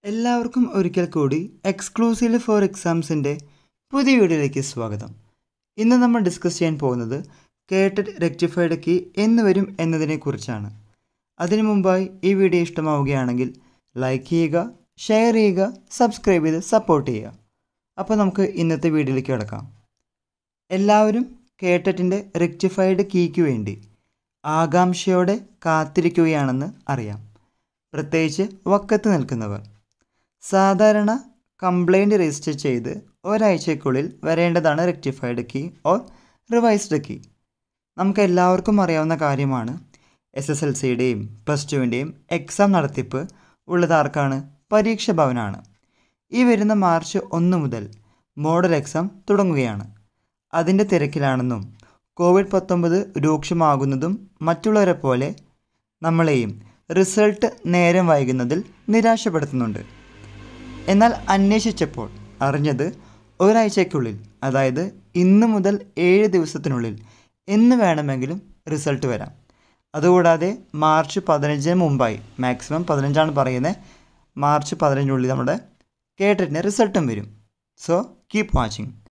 എല്ലാവർക്കും ഒരിക്കൽ കൂടി എക്സ്ക്ലൂസീവ് ഫോർ എക്സാംസിൻ്റെ പുതിയ വീഡിയോയിലേക്ക് സ്വാഗതം ഇന്ന് നമ്മൾ ഡിസ്കസ് ചെയ്യാൻ പോകുന്നത് കേട്ടഡ് റെക്ടിഫൈഡ് കീ എന്ന് വരും എന്നതിനെക്കുറിച്ചാണ് അതിനു മുമ്പായി ഈ വീഡിയോ ഇഷ്ടമാവുകയാണെങ്കിൽ ലൈക്ക് ചെയ്യുക ഷെയർ ചെയ്യുക സബ്സ്ക്രൈബ് ചെയ്ത് സപ്പോർട്ട് ചെയ്യുക അപ്പോൾ നമുക്ക് ഇന്നത്തെ വീഡിയോയിലേക്ക് കിടക്കാം എല്ലാവരും കേട്ടറ്റിൻ്റെ റെക്ടിഫൈഡ് കീക്ക് വേണ്ടി ആകാംക്ഷയോടെ കാത്തിരിക്കുകയാണെന്ന് അറിയാം പ്രത്യേകിച്ച് വക്കത്ത് നിൽക്കുന്നവർ സാധാരണ കംപ്ലൈൻറ്റ് രജിസ്റ്റർ ചെയ്ത് ഒരാഴ്ചയ്ക്കുള്ളിൽ വരേണ്ടതാണ് rectified key or revised key നമുക്ക് എല്ലാവർക്കും അറിയാവുന്ന കാര്യമാണ് എസ് എസ് എൽ സിയുടെയും പ്ലസ് ടുവിൻ്റെയും എക്സാം നടത്തിപ്പ് ഉള്ളത് ആർക്കാണ് പരീക്ഷ ഭവനാണ് ഈ വരുന്ന മാർച്ച് ഒന്ന് മുതൽ മോഡൽ എക്സാം തുടങ്ങുകയാണ് അതിൻ്റെ തിരക്കിലാണെന്നും കോവിഡ് പത്തൊമ്പത് രൂക്ഷമാകുന്നതും മറ്റുള്ളവരെ പോലെ നമ്മളെയും റിസൾട്ട് നേരം വൈകുന്നതിൽ നിരാശപ്പെടുത്തുന്നുണ്ട് എന്നാൽ അന്വേഷിച്ചപ്പോൾ അറിഞ്ഞത് ഒരാഴ്ചയ്ക്കുള്ളിൽ അതായത് ഇന്ന് മുതൽ ഏഴ് ദിവസത്തിനുള്ളിൽ എന്ന് വേണമെങ്കിലും റിസൾട്ട് വരാം അതുകൂടാതെ മാർച്ച് പതിനഞ്ചിന് മുമ്പായി മാക്സിമം പതിനഞ്ചാണ് പറയുന്നത് മാർച്ച് പതിനഞ്ചിനുള്ളിൽ നമ്മുടെ കേട്ടിട്ടിന് റിസൾട്ടും വരും സോ കീപ്പ് വാച്ചിങ്